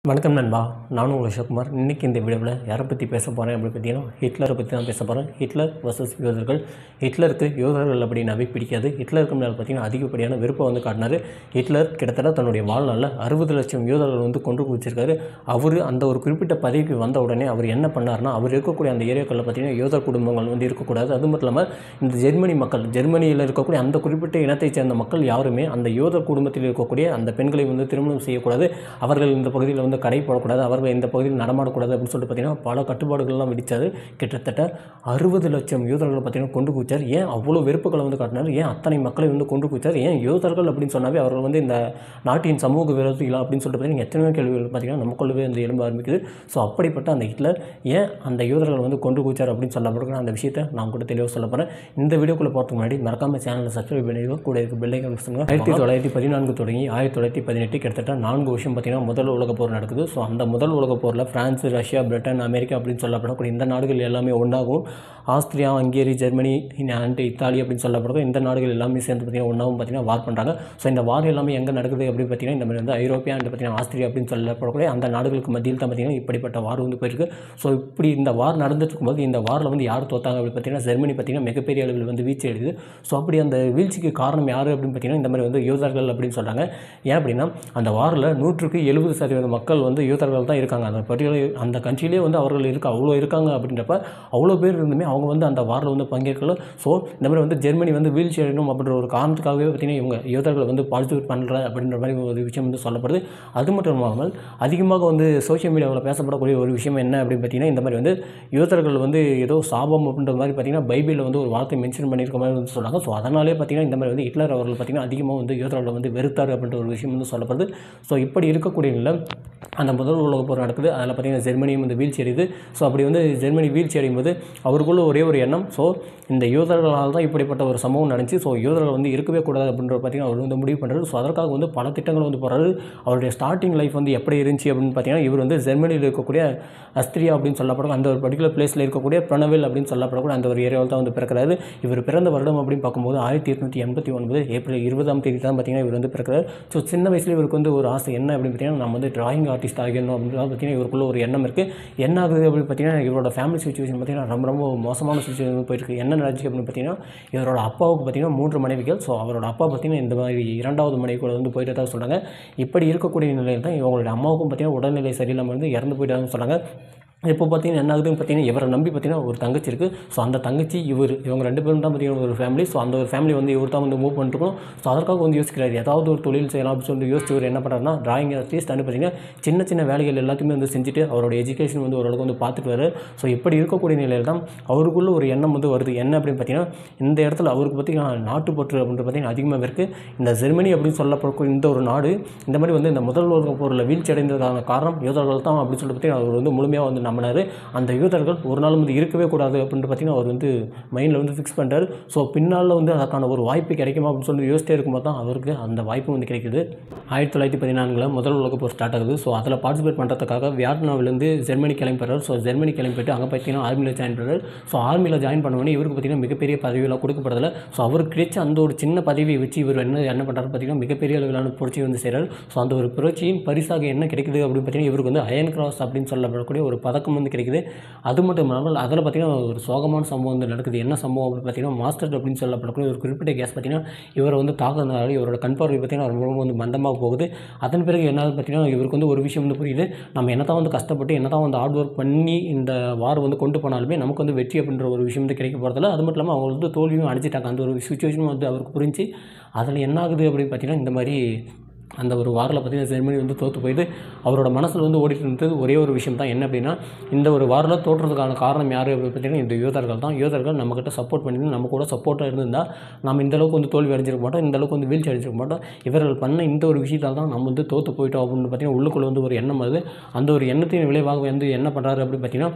வணக்கம் நண்பா நானும் உங்கள் சிவகுமார் இன்றைக்கி இந்த வீடியோவில் யாரை பற்றி பேச போகிறேன் அப்படின்னு பார்த்தீங்கன்னா ஹிட்லரை பற்றி தான் பேச போகிறேன் ஹிட்லர் வர்சஸ் யோதர்கள் ஹிட்லருக்கு யோதர்கள் அப்படின்னாவே பிடிக்காது ஹிட்லருக்கு மேலே பார்த்தீங்கன்னா அதிகப்படியான விருப்பம் வந்து காட்டினார் ஹிட்லர் கிட்டத்தட்ட தன்னுடைய வாழ்நாளில் அறுபது லட்சம் யோதர்கள் வந்து கொண்டு குவிச்சிருக்காரு அவர் அந்த ஒரு குறிப்பிட்ட பதவிக்கு வந்த உடனே அவர் என்ன பண்ணார்னா அவர் இருக்கக்கூடிய அந்த ஏரியாக்களில் பார்த்தீங்கன்னா யோதர் குடும்பங்கள் வந்து இருக்கக்கூடாது அது மட்டும் இல்லாமல் இந்த ஜெர்மனி மக்கள் ஜெர்மனியில் இருக்கக்கூடிய அந்த குறிப்பிட்ட இனத்தைச் சேர்ந்த மக்கள் யாருமே அந்த யோதர் குடும்பத்தில் இருக்கக்கூடிய அந்த பெண்களை வந்து திருமணம் செய்யக்கூடாது அவர்கள் இந்த பகுதியில் வந்து கடை போடக்கூடாது அவர்கள் இந்த பகுதியில் நடமாடக்கூடாது அப்படின்னு சொல்லிட்டு பார்த்தீங்கன்னா பல கட்டுப்பாடுகள்லாம் விதிச்சார் கிட்டத்தட்ட அறுபது லட்சம் யூதர்களை பார்த்தீங்கன்னா கொண்டு குவிச்சார் ஏன் அவ்வளோ வெறுப்புகளை வந்து காட்டினார் ஏன் அத்தனை மக்களை வந்து கொண்டு குவிச்சார் ஏன் யூதர்கள் அப்படின்னு சொன்னாவே அவர்கள் வந்து இந்த நாட்டின் சமூக விரோதிகளா அப்படின்னு சொல்லிட்டு பார்த்தீங்கன்னா எத்தனையோ கேள்விகள் பார்த்தீங்கன்னா நமக்குள்ளவே வந்து எழும்ப ஆரம்பிக்குது ஸோ அப்படிப்பட்ட அந்த ஹிட்லர் ஏன் அந்த யூதர்கள் வந்து கொண்டு குவிச்சார் அப்படின்னு சொல்லப்படுகிற அந்த விஷயத்தை நான் கூட தெளிவாக சொல்ல போகிறேன் இந்த வீடியோக்குள்ளே போகிறதுக்கு முன்னாடி மறக்காம சேனலை சப்ஸ்கிரைப் பண்ணிடுவோம் கூட இருக்க பெல்லைக்கன் சொல்லுங்கள் ஆயிரத்தி தொள்ளாயிரத்தி பதினான்கு தொடங்கி ஆயிரத்தி தொள்ளாயிரத்தி பதினெட்டு கிட்டத்தட்ட நான்கு வருஷம் பார்த்தீங்கன்னா முதல் உலகப் போர் நடக்குது ஸோ அந்த முதல் உலகப் போரில் பிரான்ஸ் ரஷ்யா பிரிட்டன் அமெரிக்கா அப்படின்னு சொல்லப்படக்கூடிய இந்த நாடுகள் எல்லாமே ஒன்றாகவும் Austria Hungary Germany and Italy அப்படின்னு சொல்லப்படுறது இந்த நாடுகள் எல்லாமே சேர்ந்து பார்த்தீங்கன்னா ஒன்றாவும் பார்த்தீங்கன்னா வார் பண்ணுறாங்க ஸோ இந்த வார் எல்லாமே எங்கே நடக்குது அப்படின்னு பார்த்தீங்கன்னா இந்த மாதிரி வந்து ஐரோப்பியா அண்ட் பார்த்தீங்கன்னா ஆஸ்திரியா அப்படின்னு சொல்லப்படக்கூடிய அந்த நாடுகளுக்கு மத்தியில் தான் பார்த்தீங்கன்னா இப்படிப்பட்ட வார் வந்து போயிருக்கு ஸோ இப்படி இந்த வார் நடந்துட்டு இருக்கும்போது இந்த வாரில் வந்து யார் தோத்தாங்க அப்படின்னு பார்த்தீங்கன்னா ஜெர்மனி பார்த்தீங்கன்னா மிகப்பெரிய அளவில் வந்து வீழ்ச்சி அடையுது ஸோ அப்படி அந்த வீழ்ச்சிக்கு காரணம் யார் அப்படின்னு பார்த்தீங்கன்னா இந்த மாதிரி வந்து யூதர்கள் அப்படின்னு சொல்கிறாங்க ஏன் அப்படின்னா அந்த வாரில் நூற்றுக்கு எழுபது சதவீத மக்கள் வந்து யூதர்கள் தான் இருக்காங்க அந்த பர்டிகுலர் அந்த கண்ட்ரிலே வந்து அவர்கள் இருக்க அவ்வளோ இருக்காங்க அப்படின்றப்ப அவ்வளோ பேர் இருந்துமே அவங்க வந்து அந்த வாரில் வந்து பங்கேற்கல ஸோ இந்த மாதிரி வந்து ஜெர்மனி வந்து வீழ்ச்சி அடையணும் அப்படின்ற ஒரு காரணத்துக்காகவே பார்த்தீங்கன்னா இவங்க யூதர்களை வந்து பார்ட்டிசிபேட் பண்ணுற அப்படின்ற மாதிரி ஒரு விஷயம் வந்து சொல்லப்படுது அது மட்டும் இல்லாமல் அதிகமாக வந்து சோஷியல் மீடியாவில் பேசப்படக்கூடிய ஒரு விஷயம் என்ன அப்படின்னு பார்த்தீங்கன்னா இந்த மாதிரி வந்து யூதர்கள் வந்து ஏதோ சாபம் அப்படின்ற மாதிரி பார்த்தீங்கன்னா பைபிளில் வந்து ஒரு வார்த்தை மென்ஷன் பண்ணியிருக்க மாதிரி வந்து சொல்கிறாங்க ஸோ அதனாலே பார்த்தீங்கன்னா இந்த மாதிரி வந்து ஹிட்லர் அவர்கள் பார்த்தீங்கன்னா அதிகமாக வந்து யூதர்களை வந்து வெறுத்தார் அப்படின்ற ஒரு விஷயம் வந்து சொல்லப்படுது ஸோ இப்படி இருக்கக்கூடிய நிலையில் அந்த முதல் உலகப் போர் நடக்குது அதில் பார்த்தீங்கன்னா ஜெர்மனியும் வந்து வீழ்ச்சி அடையுது ஸோ அப்படி வந்து ஜெர்மனி வீழ்ச்சி அடையும் போது அவருக்குள்ள ஒரே ஒரு எண்ணம் ஸோ இந்த யூதர்களால் தான் இப்படிப்பட்ட ஒரு சம்பவம் நடந்துச்சு ஸோ யூதர்கள் வந்து இருக்கவே கூடாது அப்படின்ற பார்த்தீங்கன்னா அவர் வந்து முடிவு பண்ணுறாரு ஸோ அதற்காக வந்து பல திட்டங்கள் வந்து போகிறாரு அவருடைய ஸ்டார்டிங் லைஃப் வந்து எப்படி இருந்துச்சு அப்படின்னு பார்த்தீங்கன்னா இவர் வந்து ஜெர்மனியில் இருக்கக்கூடிய அஸ்திரியா அப்படின்னு சொல்லப்படும் அந்த ஒரு பர்டிகுலர் பிளேஸில் இருக்கக்கூடிய பிரணவில் அப்படின்னு சொல்லப்படக்கூடிய அந்த ஒரு ஏரியாவில் தான் வந்து பிறக்கிறாரு இவர் பிறந்த வருடம் அப்படின்னு பார்க்கும்போது ஆயிரத்தி எட்நூற்றி எண்பத்தி ஒன்பது ஏப்ரல் இருபதாம் தேதி தான் பார்த்தீங்கன்னா இவர் வந்து பிறக்கிறார் ஸோ சின்ன வயசுல இவருக்கு வந்து ஒரு ஆசை என்ன அப்படின்னு பார்த்தீங்கன்னா நம்ம வந்து டிராயிங் ஆர்டிஸ்ட் ஆகணும் அப்படின்னு பார்த்தீங்கன்னா இவருக்குள்ள ஒரு எண்ணம் இருக்குது என்ன ஆகுது அப்படின்னு பார்த்தீங்கன்னா இவரோட ஃபேமிலி சுச்சுவேஷன் பார்த்தீங்கன்னா ரொம்ப ரொம்ப மோசமான சுச்சுவேஷன் போயிருக்கு என்ன நடந்துச்சு அப்படின்னு பார்த்தீங்கன்னா இவரோட அப்பாவுக்கு பார்த்தீங்கன்னா மூன்று மனைவிகள் ஸோ அவரோட அப்பா பார்த்தீங்கன்னா இந்த மாதிரி இரண்டாவது மனைவி கூட வந்து போயிட்டு தான் சொல்கிறாங்க இப்படி இருக்கக்கூடிய நிலையில் தான் இவங்களுடைய அம்மாவுக்கும் பார்த்தீங்கன்னா உடல்நிலை சரியில்லாமல் வந்து இறந்து போயிட்டாங்கன்னு சொன்னாங்க இப்போ பார்த்தீங்கன்னா என்ன ஆகுதுன்னு பார்த்தீங்கன்னா இவரை நம்பி பார்த்தீங்கன்னா ஒரு தங்கச்சி இருக்குது ஸோ அந்த தங்கச்சி இவர் இவங்க ரெண்டு பேரும் தான் பார்த்தீங்கன்னா ஒரு ஃபேமிலி ஸோ அந்த ஒரு ஃபேமிலி வந்து இவர் தான் வந்து மூவ் பண்ணிருக்கணும் ஸோ அதற்காக வந்து யோசிக்கிறாரு ஏதாவது ஒரு தொழில் செய்யலாம் அப்படின்னு சொல்லிட்டு யோசிச்சு இவர் என்ன பண்ணுறாருனா டிராயிங் ஆர்டிஸ்ட் வந்து பார்த்தீங்கன்னா சின்ன சின்ன வேலைகள் எல்லாத்தையுமே வந்து செஞ்சுட்டு அவரோட எஜுகேஷன் வந்து ஓரளவுக்கு வந்து பார்த்துட்டு வராரு ஸோ இப்படி இருக்கக்கூடிய நிலையில் தான் அவருக்குள்ள ஒரு எண்ணம் வந்து வருது என்ன அப்படின்னு பார்த்தீங்கன்னா இந்த இடத்துல அவருக்கு பார்த்தீங்கன்னா நாட்டுப்பற்று அப்படின்றது பார்த்தீங்கன்னா அதிகமாக இருக்குது இந்த ஜெர்மனி அப்படின்னு சொல்லப்படக்கூடிய இந்த ஒரு நாடு இந்த மாதிரி வந்து இந்த முதல் உலக போரில் வீழ்ச்சி அடைந்ததுக்கான காரணம் யூதர்கள் தான் அப்படின்னு சொல்லிட்டு பார்த்தீங்கன்னா அவர் வந்து முழுமையாக வந்து நம்பினார் அந்த யூதர்கள் ஒரு நாள் வந்து இருக்கவே கூடாது அப்படின்ட்டு பார்த்தீங்கன்னா அவர் வந்து மைண்டில் வந்து ஃபிக்ஸ் பண்ணிட்டார் ஸோ பின்னால் வந்து அதற்கான ஒரு வாய்ப்பு கிடைக்குமா அப்படின்னு சொல்லி யோசிச்சே இருக்கும்போது தான் அவருக்கு அந்த வாய்ப்பு வந்து கிடைக்குது ஆயிரத்தி தொள்ளாயிரத்தி பதினான்கில் முதல் உலக போர் ஸ்டார்ட் ஆகுது ஸோ அதில் பார்ட்டிசிபேட் பண்ணுறதுக்காக வியட்நாமிலேருந்து ஜெர்மனி கிளம்பிடுறாரு ஸோ ஜெர்மனி கிளம்பிட்டு அங்கே பார்த்தீங்கன்னா ஆர்மியில் ஜாயின் பண்ணுறாரு ஸோ ஆர்மியில் ஜாயின் பண்ணவொடனே இவருக்கு பார்த்தீங்கன்னா மிகப்பெரிய பதவியெல்லாம் கொடுக்கப்படல ஸோ அவருக்கு கிடைச்ச அந்த ஒரு சின்ன பதவியை வச்சு இவர் என்ன என்ன பண்ணுறாரு பார்த்தீங்கன்னா மிகப்பெரிய அளவிலான புரட்சி வந்து செய்கிறார் ஸோ அந்த ஒரு புரட்சியின் பரிசாக என்ன கிடைக்குது அப்படின்னு பார்த்தீங்கன்னா இவருக்கு வந்து அயன் கிராஸ் அப்படின்னு சொல்லப்படக்கூடிய ஒரு பதக்கம் வந்து கிடைக்குது அது மட்டும் இல்லாமல் அதில் பார்த்தீங்கன்னா ஒரு சோகமான சம்பவம் வந்து நடக்குது என்ன சம்பவம் அப்படின்னு பார்த்தீங்கன்னா மாஸ்டர் அப்படின்னு சொல்லப்படக்கூடிய ஒரு குறிப்பிட்ட கேஸ் பார்த்தீங்கன்னா இவரை வந்து தாக்குறதுனால இவரோட கண் பார்வை பார்த்தீங்கன்னா ரொம்ப ரொம்ப வந்து மந்தமாக போகுது அதன் பிறகு என்ன பார்த்தீங்கன்னா இவருக்கு வந்து ஒரு விஷயம் வந்து புரியுது நம்ம என்ன தான் வந்து கஷ்டப்பட்டு என்ன தான் வந்து ஹார்ட் ஒர்க் பண்ணி இந்த வார் வந்து கொண்டு போனாலுமே நமக்கு வந்து வெற்றி அப்படின்ற ஒரு விஷயம் வந்து கிடைக்க போகிறதில்ல அது மட்டும் இல்லாமல் அவங்க வந்து தோல்வியும் அடிச்சிட்டாங்க அந்த ஒரு சுச்சுவேஷனும் வந்து அவருக்கு புரிஞ்சு அதில் என்ன ஆகுது அப்படின்னு பார்த்தீங்கன்னா இந்த மாதிரி அந்த ஒரு வாரில் பார்த்தீங்கன்னா ஜெர்மனி வந்து தோற்று போயிட்டு அவரோட மனசில் வந்து ஓடிட்டு இருந்தது ஒரே ஒரு விஷயம் தான் என்ன அப்படின்னா இந்த ஒரு வாரில் தோற்றுறதுக்கான காரணம் யார் அப்படின்னு பார்த்தீங்கன்னா இந்த யோதர்கள் தான் யோதர்கள் நம்மக்கிட்ட சப்போர்ட் பண்ணி நம்ம கூட சப்போர்ட்டாக இருந்திருந்தால் நம்ம இந்த அளவுக்கு வந்து தோல்வி அடைஞ்சிருக்க மாட்டோம் இந்த அளவுக்கு வந்து வீழ்ச்சி அடைஞ்சிருக்க மாட்டோம் இவர்கள் பண்ண இந்த ஒரு விஷயத்தால் தான் நம்ம வந்து தோற்று போயிட்டோம் அப்படின்னு பார்த்தீங்கன்னா உள்ளுக்குள்ளே வந்து ஒரு எண்ணம் வருது அந்த ஒரு எண்ணத்தின் விளைவாக வந்து என்ன பண்ணுறாரு அப்படின்னு பார்த்தீங்கன்னா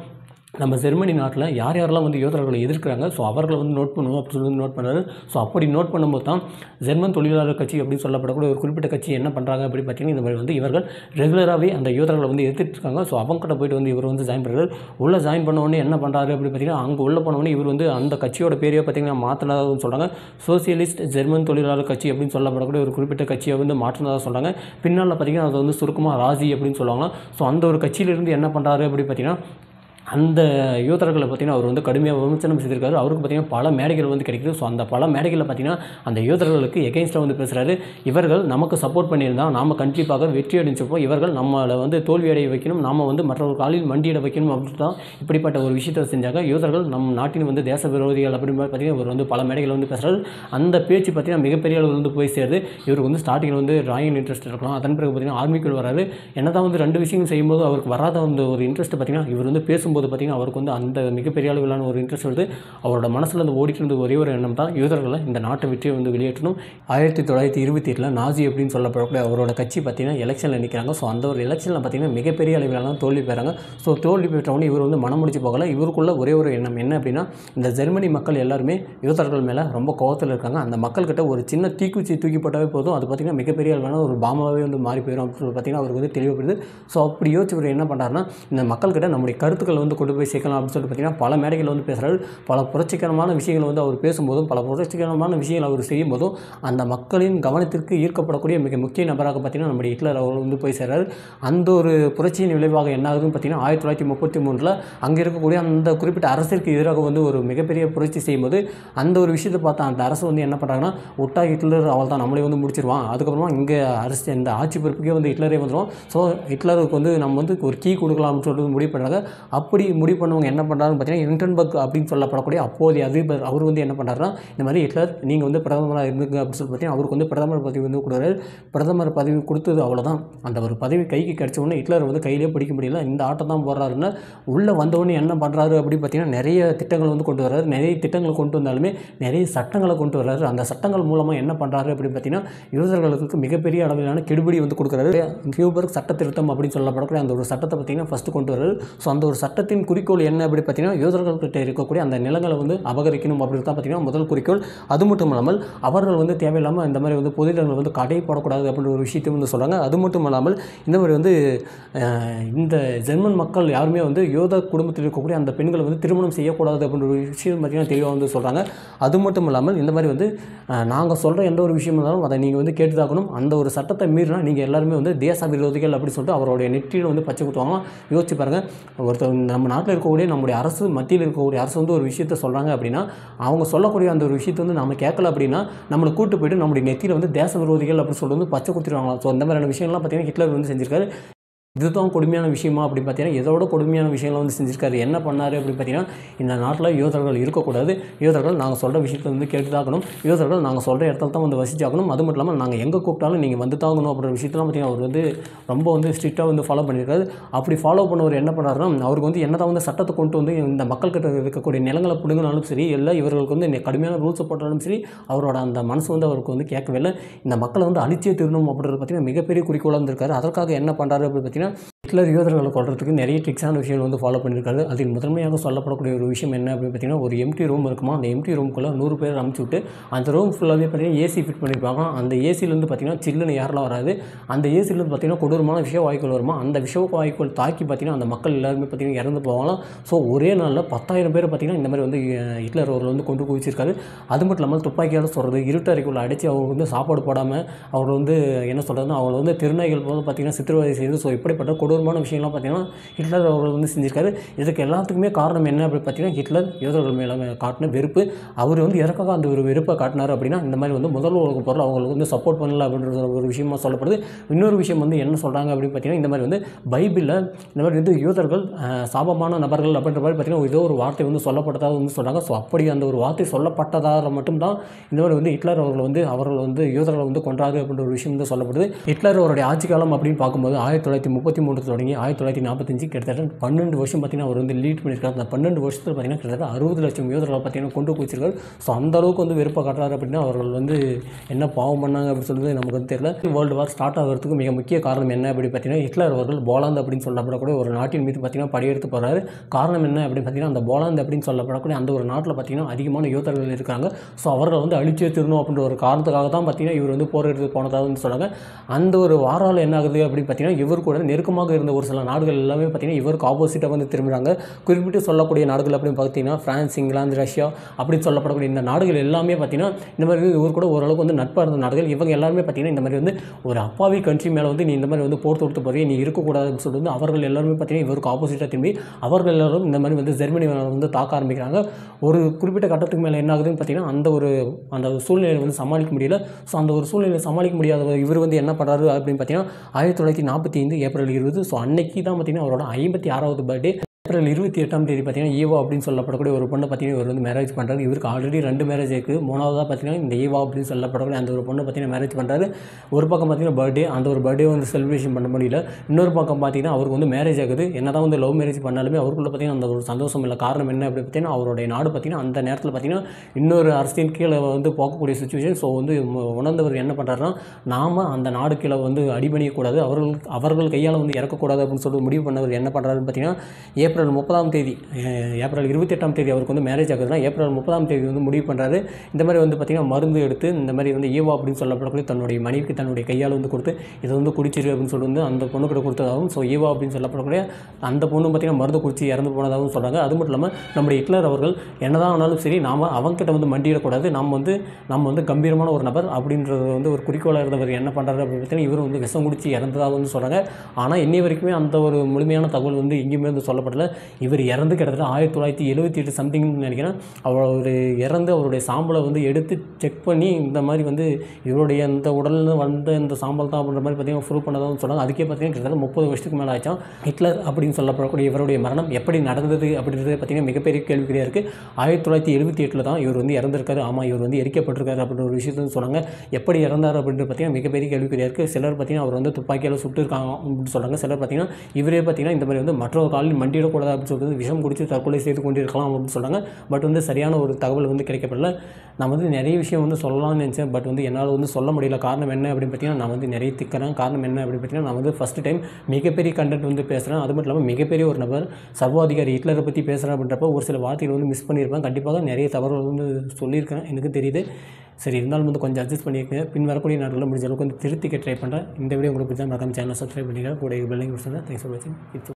நம்ம ஜெர்மனி நாட்டில் யார் யாரெல்லாம் வந்து யூதர்களை எதிர்க்கிறாங்க ஸோ அவர்களை வந்து நோட் பண்ணுவோம் அப்படின்னு சொல்லி நோட் பண்ணாரு ஸோ அப்படி நோட் பண்ணும்போது தான் ஜெர்மன் தொழிலாளர் கட்சி அப்படின்னு சொல்லப்படக்கூடிய ஒரு குறிப்பிட்ட கட்சி என்ன பண்ணுறாங்க அப்படின்னு பார்த்தீங்கன்னா இந்த மாதிரி வந்து இவர்கள் ரெகுலராகவே அந்த யூதர்களை வந்து எதிர்த்துட்டு இருக்காங்க ஸோ அவங்ககிட்ட போயிட்டு வந்து இவர் வந்து ஜாயின் பண்ணுறாரு உள்ளே ஜாயின் பண்ண உடனே என்ன பண்ணுறாரு அப்படின்னு பார்த்தீங்கன்னா அங்கே உள்ளே போன உடனே இவர் வந்து அந்த கட்சியோட பேரையே பார்த்தீங்கன்னா மாற்றினதாகவும் சொல்கிறாங்க சோசியலிஸ்ட் ஜெர்மன் தொழிலாளர் கட்சி அப்படின்னு சொல்லப்படக்கூடிய ஒரு குறிப்பிட்ட கட்சியை வந்து மாற்றினதாக சொல்கிறாங்க பின்னால் பார்த்தீங்கன்னா அது வந்து சுருக்கமாக ராஜி அப்படின்னு சொல்லுவாங்க ஸோ அந்த ஒரு கட்சியிலிருந்து என்ன பண்ணுறாரு அப்படின்னு பார்த்தீங்கன்னா அந்த யூதர்களை பார்த்தீங்கன்னா அவர் வந்து கடுமையாக விமர்சனம் செய்திருக்காரு அவருக்கு பார்த்தீங்கன்னா பல மேடைகள் வந்து கிடைக்குது ஸோ அந்த பல மேடைகளில் பார்த்தீங்கன்னா அந்த யூதர்களுக்கு எகெயின்ஸ்டாக வந்து பேசுகிறாரு இவர்கள் நமக்கு சப்போர்ட் பண்ணியிருந்தால் நாம் கண்டிப்பாக வெற்றி அடைஞ்சிருப்போம் இவர்கள் நம்மளை வந்து தோல்வி அடைய வைக்கணும் நாம வந்து மற்றொரு காலில் மண்டியிட வைக்கணும் அப்படின்னு தான் இப்படிப்பட்ட ஒரு விஷயத்தை செஞ்சாங்க யூதர்கள் நம் நாட்டின் வந்து தேச விரோதிகள் அப்படின்னு பார்த்தீங்கன்னா இவர் வந்து பல மேடைகள் வந்து பேசுகிறாரு அந்த பேச்சு பார்த்தீங்கன்னா மிகப்பெரிய அளவில் வந்து போய் சேருது இவருக்கு வந்து ஸ்டார்டிங்கில் வந்து டிராயிங் இன்ட்ரெஸ்ட் இருக்கலாம் அதன் பிறகு பார்த்தீங்கன்னா ஆர்மிக்குள் வராரு என்னதான் வந்து ரெண்டு விஷயங்கள் செய்யும்போது அவருக்கு வராத அந்த ஒரு இன்ட்ரெஸ்ட் பார்த்தீங்கன்னா இவர் வந்து பேசும்போது பார்த்தீங்கன்னா அவருக்கு வந்து அந்த மிகப்பெரிய அளவிலான ஒரு இன்ட்ரெஸ்ட் வருது அவரோட மனசில் அந்த ஓடிட்டு இருந்த ஒரே ஒரு எண்ணம் தான் யூதர்களை இந்த நாட்டை விட்டு வந்து வெளியேற்றணும் ஆயிரத்தி தொள்ளாயிரத்தி இருபத்தி எட்டில் நாசி அப்படின்னு சொல்லப்படக்கூடிய அவரோட கட்சி பார்த்தீங்கன்னா எலெக்ஷனில் நிற்கிறாங்க ஸோ அந்த ஒரு எலெக்ஷனில் பார்த்தீங்கன்னா மிகப்பெரிய அளவிலான தோல்வி பெறாங்க ஸோ தோல்வி பெற்றவொடனே இவர் வந்து மனம் முடிச்சு போகல இவருக்குள்ள ஒரே ஒரு எண்ணம் என்ன அப்படின்னா இந்த ஜெர்மனி மக்கள் எல்லாருமே யூதர்கள் மேலே ரொம்ப கோவத்தில் இருக்காங்க அந்த மக்கள்கிட்ட ஒரு சின்ன தீக்குச்சி தூக்கி போட்டாவே போதும் அது பார்த்தீங்கன்னா மிகப்பெரிய அளவான ஒரு பாமாவே வந்து மாறி போயிடும் அப்படின்னு சொல்லி பார்த்தீங்கன்னா அவருக்கு வந்து தெளிவுபடுது ஸோ அப்படி யோசிச்சு இவர் என்ன பண்ணுறாருன்னா இந்த மக்கள்கிட்ட நம்முடைய கருத்துக்களை வந்து கொண்டு போய் சேர்க்கலாம் அப்படின்னு சொல்லிட்டு பார்த்தீங்கன்னா பல மேடைகள் வந்து பேசுகிறாரு பல புரட்சிகரமான விஷயங்களை வந்து அவர் பேசும்போதும் பல புரட்சிகரமான விஷயங்கள் அவர் செய்யும்போதும் அந்த மக்களின் கவனத்திற்கு ஈர்க்கப்படக்கூடிய மிக முக்கிய நபராக பார்த்தீங்கன்னா நம்முடைய ஹிட்லர் அவர் வந்து போய் சேர்றாரு அந்த ஒரு புரட்சியின் விளைவாக என்ன ஆகுதுன்னு பார்த்தீங்கன்னா ஆயிரத்தி தொள்ளாயிரத்தி முப்பத்தி மூணில் அங்கே இருக்கக்கூடிய அந்த குறிப்பிட்ட அரசிற்கு எதிராக வந்து ஒரு மிகப்பெரிய புரட்சி செய்யும்போது அந்த ஒரு விஷயத்தை பார்த்தா அந்த அரசு வந்து என்ன பண்ணுறாங்கன்னா விட்டா ஹிட்லர் அவள் தான் நம்மளே வந்து முடிச்சிருவான் அதுக்கப்புறமா இங்கே அரசு இந்த ஆட்சி பொறுப்புக்கே வந்து ஹிட்லரே வந்துடும் ஸோ ஹிட்லருக்கு வந்து நம்ம வந்து ஒரு கீ கொடுக்கலாம்னு சொல்லிட்டு முடிவு பண்ணுறாங்க அப்படி முடிவு பண்ணவங்க என்ன பண்ணுறாருன்னு பார்த்தீங்கன்னா இன்டன்பர்க் அப்படின்னு சொல்லப்படக்கூடிய அப்போதைய அதிபர் அவர் வந்து என்ன பண்ணுறாருன்னா இந்த மாதிரி ஹிட்லர் நீங்கள் வந்து பிரதமராக இருந்துங்க அப்படின்னு சொல்லி பார்த்தீங்கன்னா அவருக்கு வந்து பிரதமர் பதவி வந்து கொடுக்குறாரு பிரதமர் பதவி கொடுத்தது அவ்வளோதான் அந்த ஒரு பதவி கைக்கு கிடைச்ச உடனே ஹிட்லர் வந்து கையிலே பிடிக்க முடியல இந்த ஆட்டம் தான் போடுறாருன்னா உள்ளே வந்தவொடனே என்ன பண்ணுறாரு அப்படின்னு பார்த்தீங்கன்னா நிறைய திட்டங்கள் வந்து கொண்டு வர்றாரு நிறைய திட்டங்கள் கொண்டு வந்தாலுமே நிறைய சட்டங்களை கொண்டு வர்றாரு அந்த சட்டங்கள் மூலமாக என்ன பண்ணுறாரு அப்படின்னு பார்த்தீங்கன்னா யூதர்களுக்கு மிகப்பெரிய அளவிலான கெடுபிடி வந்து கொடுக்குறாரு ஹியூபர்க் சட்ட திருத்தம் அப்படின்னு சொல்லப்படக்கூடிய அந்த ஒரு சட்டத்தை பார்த்தீங்கன்னா ஃபஸ்ட்டு கொண்டு வர்றாரு ஸோ அந்த ஒரு சட்டத்தின் குறிக்கோள் என்ன அப்படி பார்த்தீங்கன்னா யூதர்கள்கிட்ட இருக்கக்கூடிய அந்த நிலங்களை வந்து அபகரிக்கணும் அப்படின்னு தான் பார்த்தீங்கன்னா முதல் குறிக்கோள் அது மட்டும் இல்லாமல் அவர்கள் வந்து தேவையில்லாமல் இந்த மாதிரி வந்து பொது இடங்கள் வந்து கடை போடக்கூடாது அப்படின்ற ஒரு விஷயத்தையும் வந்து சொல்கிறாங்க அது மட்டும் இல்லாமல் இந்த மாதிரி வந்து அஹ், இந்த ஜெர்மன் மக்கள் யாருமே வந்து யோத குடும்பத்தில் இருக்கக்கூடிய அந்த பெண்களை வந்து திருமணம் செய்யக்கூடாது அப்படின்ற ஒரு விஷயம் பார்த்தீங்கன்னா தெளிவாக வந்து சொல்கிறாங்க அது மட்டும் இல்லாமல் இந்த மாதிரி வந்து நாங்கள் சொல்கிற எந்த ஒரு விஷயம் இருந்தாலும் அதை நீங்கள் வந்து கேட்டுதாக்கணும் அந்த ஒரு சட்டத்தை மீறினா நீங்கள் எல்லாருமே வந்து தேச விரோதிகள் அப்படின்னு சொல்லிட்டு அவருடைய நெற்றியில் வந்து பச்சை குத்துவாங்க யோசிச்சு பாருங்கள் ஒருத்தர் நம்ம நாட்டில் இருக்கக்கூடிய நம்முடைய அரசு மத்தியில் இருக்கக்கூடிய அரசு வந்து ஒரு விஷயத்த சொல்கிறாங்க அப்படின்னா அவங்க சொல்லக்கூடிய அந்த ஒரு விஷயத்தை வந்து நம்ம கேட்கல அப்படின்னா நம்மளை கூட்டு போயிட்டு நம்முடைய நெத்தியில் வந்து தேச விரோதிகள் அப்படின்னு சொல்லிட்டு வந்து பச்சை குத்திடுவாங்க ஸோ இந்த மாதிரியான விஷயம்லாம் பார்த்தீங்கன்னா ஹிட்லர் வந்து செஞ்சிருக்காரு இதுதான் கொடுமையான விஷயமா அப்படின்னு பார்த்தீங்கன்னா இதோட கொடுமையான விஷயங்களை வந்து செஞ்சிருக்காரு என்ன பண்ணாரு அப்படின்னு பார்த்தீங்கன்னா இந்த நாட்டில் யூதர்கள் இருக்கக்கூடாது யூதர்கள் நாங்கள் சொல்கிற விஷயத்தை வந்து கேட்டுதாக்கணும் யூதர்கள் நாங்கள் சொல்கிற இடத்துல தான் வந்து வசிச்சாகணும் அது மட்டும் இல்லாமல் நாங்கள் எங்கே கூப்பிட்டாலும் நீங்கள் வந்து தாங்கணும் அப்படின்ற விஷயத்தெல்லாம் பார்த்தீங்கன்னா அவர் வந்து ரொம்ப வந்து ஸ்ட்ரிக்டாக வந்து ஃபாலோ பண்ணியிருக்காரு அப்படி ஃபாலோ பண்ணவர் என்ன பண்ணாருன்னா அவருக்கு வந்து என்னதான் வந்து சட்டத்தை கொண்டு வந்து இந்த மக்கள்கிட்ட இருக்கக்கூடிய நிலங்களை பிடுங்கினாலும் சரி இல்லை இவர்களுக்கு வந்து இந்த கடுமையான ரூல்ஸை போட்டாலும் சரி அவரோட அந்த மனசு வந்து அவருக்கு வந்து கேட்கவே இல்லை இந்த மக்களை வந்து அழிச்சே திருணும் அப்படின்றது பார்த்தீங்கன்னா மிகப்பெரிய குறிக்கோளாக இருந்திருக்காரு அதற்காக என்ன பண்ணுறாரு அப்படின்னு பார்த்தீங்கன்னா ஹிட்லர் யூதர்களை கொள்றதுக்கு நிறைய ட்ரிக்ஸான விஷயங்கள் வந்து ஃபாலோ பண்ணியிருக்காரு அதில் முதன்மையாக சொல்லப்படக்கூடிய ஒரு விஷயம் என்ன அப்படின்னு பார்த்தீங்கன்னா ஒரு எம்டி ரூம் இருக்குமா அந்த எம்டி ரூமுக்குள்ளே நூறு பேர் அமுச்சு விட்டு அந்த ரூம் ஃபுல்லாகவே பார்த்தீங்கன்னா ஏசி ஃபிட் பண்ணியிருப்பாங்க அந்த ஏசிலேருந்து பார்த்தீங்கன்னா சில்லுன்னு யாரெல்லாம் வராது அந்த ஏசிலேருந்து பார்த்தீங்கன்னா கொடூரமான விஷய வாய்க்குள் வருமா அந்த விஷ வாய்க்குள் தாக்கி பார்த்தீங்கன்னா அந்த மக்கள் எல்லாருமே பார்த்தீங்கன்னா இறந்து போவாங்களாம் ஸோ ஒரே நாளில் பத்தாயிரம் பேர் பார்த்தீங்கன்னா இந்த மாதிரி வந்து அஹ், ஹிட்லர் அவர்கள் வந்து கொண்டு குவிச்சிருக்காரு அது மட்டும் இல்லாமல் துப்பாக்கியால் சொல்கிறது இருட்டு அறைக்குள்ள அடைச்சி அவங்க வந்து சாப்பாடு போடாமல் அவர் வந்து என்ன சொல்கிறதுனா அவங்கள வந்து திருநாய்கள் போது பார்த்தீங்கன்னா சித்திரவதை செய்து ஸோ இப்படிப்பட்ட கொடூரமான விஷயங்கள்லாம் பார்த்தீங்கன்னா ஹிட்லர் அவர்கள் வந்து செஞ்சிருக்காரு இதுக்கு எல்லாத்துக்குமே காரணம் என்ன அப்படின்னு பார்த்தீங்கன்னா ஹிட்லர் யூதர்கள் மேலே காட்டின வெறுப்பு அவர் வந்து எதற்காக அந்த ஒரு வெறுப்பை காட்டினார் அப்படின்னா இந்த மாதிரி வந்து முதல் உலக பொருள் அவங்களுக்கு வந்து சப்போர்ட் பண்ணல அப்படின்ற ஒரு விஷயமா சொல்லப்படுது இன்னொரு விஷயம் வந்து என்ன சொல்கிறாங்க அப்படின்னு பார்த்தீங்கன்னா இந்த மாதிரி வந்து பைபிளில் இந்த மாதிரி வந்து யூதர்கள் அஹ், சாபமான நபர்கள் அப்படின்ற மாதிரி பார்த்தீங்கன்னா ஏதோ ஒரு வார்த்தை வந்து சொல்லப்பட்டதாக வந்து சொல்கிறாங்க ஸோ அப்படி அந்த ஒரு வார்த்தை சொல்லப்பட்டதால் மட்டும்தான் இந்த மாதிரி வந்து ஹிட்லர் அவர்கள் வந்து அவர்கள் வந்து யூதர்களை வந்து கொன்றாரு அப்படின்ற ஒரு விஷயம் வந்து சொல்லப்படுது ஹிட்லர் அவருடைய ஆட்சி காலம் அப்படின்னு பார்க்கும்போது ஆயிரத்தி தொள்ளாயிரத்தி முப்பத்தி மூணு தொடங்கி ஆயிரத்தி தொள்ளாயிரத்தி நாற்பத்தஞ்சு கிட்டத்தட்ட பன்னெண்டு வருஷம் பார்த்தீங்கன்னா அவர் வந்து லீட் பண்ணியிருக்காரு அந்த பன்னெண்டு வருஷத்தில் பார்த்தீங்கன்னா கிட்டத்தட்ட அறுபது லட்சம் யூதர்களை பார்த்தீங்கன்னா கொண்டு போச்சிருக்காரு ஸோ அந்த அளவுக்கு வந்து வெறுப்பை காட்டுறாரு அப்படின்னா அவர்கள் வந்து என்ன பாவம் பண்ணாங்க அப்படின்னு சொல்லுறது நமக்கு வந்து தெரியல வேர்ல்டு வார் ஸ்டார்ட் ஆகிறதுக்கு மிக முக்கிய காரணம் என்ன அப்படி பார்த்தீங்கன்னா ஹிட்லர் அவர்கள் போலாந்து அப்படின்னு சொல்லப்படக்கூடிய ஒரு நாட்டின் மீது பார்த்தீங்கன்னா படையெடுத்து போகிறாரு காரணம் என்ன அப்படின்னு பார்த்தீங்கன்னா அந்த போலாந்து அப்படின்னு சொல்லப்படக்கூடிய அந்த ஒரு நாட்டில் பார்த்தீங்கன்னா அதிகமான யூதர்கள் இருக்காங்க ஸோ அவர்களை வந்து அழிச்சே திருணும் அப்படின்ற ஒரு காரணத்துக்காக தான் பார்த்தீங்கன்னா இவர் வந்து போர் எடுத்து போனதாக வந்து சொன்னாங்க அந்த ஒரு வாரால் என்ன ஆகுது அப்படின்னு பார்த்தீங்கன்னா இவர் கூட நெருக்கமாக இருந்த ஒரு சில நாடுகள் எல்லாமே பார்த்தீங்கன்னா இவருக்கு ஆப்போசிட்டாக வந்து திரும்புகிறாங்க குறிப்பிட்டு சொல்லக்கூடிய நாடுகள் அப்படின்னு பார்த்தீங்கன்னா பிரான்ஸ் இங்கிலாந்து ரஷ்யா அப்படின்னு சொல்லப்படக்கூடிய இந்த நாடுகள் எல்லாமே பார்த்தீங்கன்னா இந்த மாதிரி இவர் கூட ஓரளவுக்கு வந்து நட்பாக இருந்த நாடுகள் இவங்க எல்லாருமே பார்த்தீங்கன்னா இந்த மாதிரி வந்து ஒரு அப்பாவி கண்ட்ரி மேலே வந்து நீ இந்த மாதிரி வந்து போர் தொடுத்து போறிய நீ இருக்கக்கூடாதுன்னு சொல்லிட்டு வந்து அவர்கள் எல்லாருமே பார்த்தீங்கன்னா இவருக்கு ஆப்போசிட்டாக திரும்பி அவர்கள் எல்லாரும் இந்த மாதிரி வந்து ஜெர்மனி மேலே வந்து தாக்க ஆரம்பிக்கிறாங்க ஒரு குறிப்பிட்ட கட்டத்துக்கு மேலே என்ன ஆகுதுன்னு பார்த்தீங்கன்னா அந்த ஒரு அந்த சூழ்நிலையை வந்து சமாளிக்க முடியல ஸோ அந்த ஒரு சூழ்நிலையை சமாளிக்க முடியாத இவர் வந்து என்ன பண்ணுறாரு அப்படின்னு பார்த்தீங்கன்னா ஆயிரத்தி தொள்ளாயிரத்தி நாற்பத்தி ஐந்து ஏப்ரல் இருபது ஸோ அன்னைக்கு தான் பார்த்தீங்கன்னா அவரோட ஐம்பத்தி ஆறாவது பர்த்டே ஏப்ரல் இருபத்தி எட்டாம் தேதி பார்த்தீங்கன்னா ஈவா அப்படின்னு சொல்லப்படக்கூடிய ஒரு பொண்ணை பார்த்தீங்கன்னா இவர் வந்து மேரேஜ் பண்ணுறாரு இவருக்கு ஆல்ரெடி ரெண்டு மேரேஜ் இருக்குது மூணாவதாக பார்த்தீங்கன்னா இந்த ஈவா அப்படின்னு சொல்லப்படக்கூடிய அந்த ஒரு பொண்ணை பார்த்தீங்கன்னா மேரேஜ் பண்ணுறாரு ஒரு பக்கம் பார்த்தீங்கன்னா பர்த்டே அந்த ஒரு பர்த்டே வந்து செலிப்ரேஷன் பண்ண முடியல இன்னொரு பக்கம் பார்த்தீங்கன்னா அவருக்கு வந்து மேரேஜ் ஆகுது என்ன தான் வந்து லவ் மேரேஜ் பண்ணாலுமே அவருக்குள்ள பார்த்தீங்கன்னா அந்த ஒரு சந்தோஷம் இல்லை காரணம் என்ன அப்படி பார்த்தீங்கன்னா அவருடைய நாடு பார்த்தீங்கன்னா அந்த நேரத்தில் பார்த்தீங்கன்னா இன்னொரு அரசின் கீழே வந்து போகக்கூடிய சுச்சுவேஷன் ஸோ வந்து மு- உணர்ந்தவர் என்ன பண்ணுறாருன்னா நாம் அந்த நாடு கீழே வந்து அடிபணியக்கூடாது அவர்கள் அவர்கள் கையால் வந்து இறக்கக்கூடாது அப்படின்னு சொல்லிட்டு முடிவு பண்ணவர் என்ன பண்ணுறாருன்னு பார்த்தீங்கன்னா ஏப்ரல் முப்பதாம் தேதி அஹ், ஏப்ரல் இருபத்தெட்டாம் தேதி அவருக்கு வந்து மேரேஜ் ஆகுதுன்னா ஏப்ரல் முப்பதாம் தேதி வந்து முடிவு பண்ணுறாரு இந்த மாதிரி வந்து பார்த்திங்கன்னா மருந்து எடுத்து இந்த மாதிரி வந்து ஈவா அப்படின்னு சொல்லப்படக்கூடிய தன்னுடைய மனைவிக்கு தன்னுடைய கையால் வந்து கொடுத்து இதை வந்து குடிச்சிரு அப்படின்னு சொல்லிட்டு வந்து அந்த பொண்ணு கிட்ட கொடுத்ததாகவும் ஸோ ஈவா அப்படின்னு சொல்லப்படக்கூடிய அந்த பொண்ணு பார்த்திங்கன்னா மருந்து குடிச்சு இறந்து போனதாகவும் சொல்கிறாங்க அது மட்டும் இல்லாமல் நம்முடைய ஹிட்லர் அவர்கள் என்னதான் ஆனாலும் சரி நாம் அவங்ககிட்ட வந்து மண்டியிடக்கூடாது நம்ம வந்து நம்ம வந்து கம்பீரமான ஒரு நபர் அப்படின்றது வந்து ஒரு குறிக்கோளாக இருந்தவர் என்ன பண்ணுறாரு அப்படின்னு பார்த்தீங்கன்னா இவர் வந்து விஷம் குடிச்சு இறந்ததாக வந்து சொல்கிறாங்க ஆனால் இன்னை வரைக்குமே அந்த ஒரு முழுமையான தகவல் வந்து எங்கேயுமே வந்து சொல்லப்படல இவர் இறந்து கிட்டத்தட்ட ஆயிரத்தி தொள்ளாயிரத்தி எழுபத்தி எட்டு சம்திங்னு நினைக்கிறேன் அவர் இறந்து அவருடைய சாம்பலை வந்து எடுத்து செக் பண்ணி இந்த மாதிரி வந்து இவருடைய இந்த உடல்னு வந்த இந்த சாம்பல் தான் அப்படின்ற மாதிரி பார்த்தீங்கன்னா ப்ரூவ் பண்ணதாகவும் சொன்னாங்க அதுக்கே பார்த்தீங்கன்னா கிட்டத்தட்ட முப்பது வருஷத்துக்கு மேலே ஆச்சாம் ஹிட்லர் அப்படின்னு சொல்லப்படக்கூடிய இவருடைய மரணம் எப்படி நடந்தது அப்படின்றது பார்த்தீங்கன்னா மிகப்பெரிய கேள்விக்குறியாக இருக்குது ஆயிரத்தி தொள்ளாயிரத்தி எழுபத்தி எட்டில் தான் இவர் வந்து இறந்திருக்காரு ஆமாம் இவர் வந்து எரிக்கப்பட்டிருக்காரு அப்படின்ற ஒரு விஷயத்தை வந்து சொன்னாங்க எப்படி இறந்தார் அப்படின்றது பார்த்தீங்கன்னா மிகப்பெரிய கேள்விக்குறியாக இருக்குது சிலர் பார்த்தீங்கன்னா அவர் வந்து துப்பாக்கியால் சுட்டுருக்காங்க அப்படின்னு சொல்கிறாங்க சிலர் பார்த்தீங்கன்னா இவரே பார்த்தீங்கன்னா இந்த மாதிரி வந்து மற்றொரு காலில் மண்டியிடக்கூடாது அப்படின்னு சொல்லிட்டு விஷம் குடித்து தற்கொலை செய்து கொண்டிருக்கலாம் அப்படின்னு சொல்கிறாங்க பட் வந்து சரியான ஒரு தகவல் வந்து கிடைக்கப்படல நான் வந்து நிறைய விஷயம் வந்து சொல்லலாம்னு நினச்சேன் பட் வந்து என்னால் வந்து சொல்ல முடியல காரணம் என்ன அப்படின்னு பார்த்தீங்கன்னா நான் வந்து நிறைய திக்கிறேன் காரணம் என்ன அப்படின்னு பார்த்தீங்கன்னா நான் வந்து ஃபஸ்ட்டு டைம் மிகப்பெரிய கண்டென்ட் வந்து பேசுகிறேன் அது மட்டும் இல்லாமல் மிகப்பெரிய ஒரு நபர் சர்வாதிகாரி ஹிட்லரை பற்றி பேசுகிறேன் அப்படின்றப்ப ஒரு சில வார்த்தைகள் வந்து மிஸ் பண்ணியிருப்பேன் கண்டிப்பாக நிறைய தவறுகள் வந்து சொல்லியிருக்கேன் எனக்கு தெரியுது சரி இருந்தாலும் வந்து கொஞ்சம் அட்ஜஸ்ட் பண்ணியிருக்கேன் பின் வரக்கூடிய நாட்களில் முடிஞ்ச அளவுக்கு வந்து திருத்திக்க ட்ரை பண்ணுறேன் இந்த வீடியோ உங்களுக்கு பிடிச்சா மறக்காம சேனல் சப்ஸ்கிரைப் பண்ணிக்கிறேன் கூட பெல்லிங் தேங்க்ஸ் ஃபார் வாட்சிங்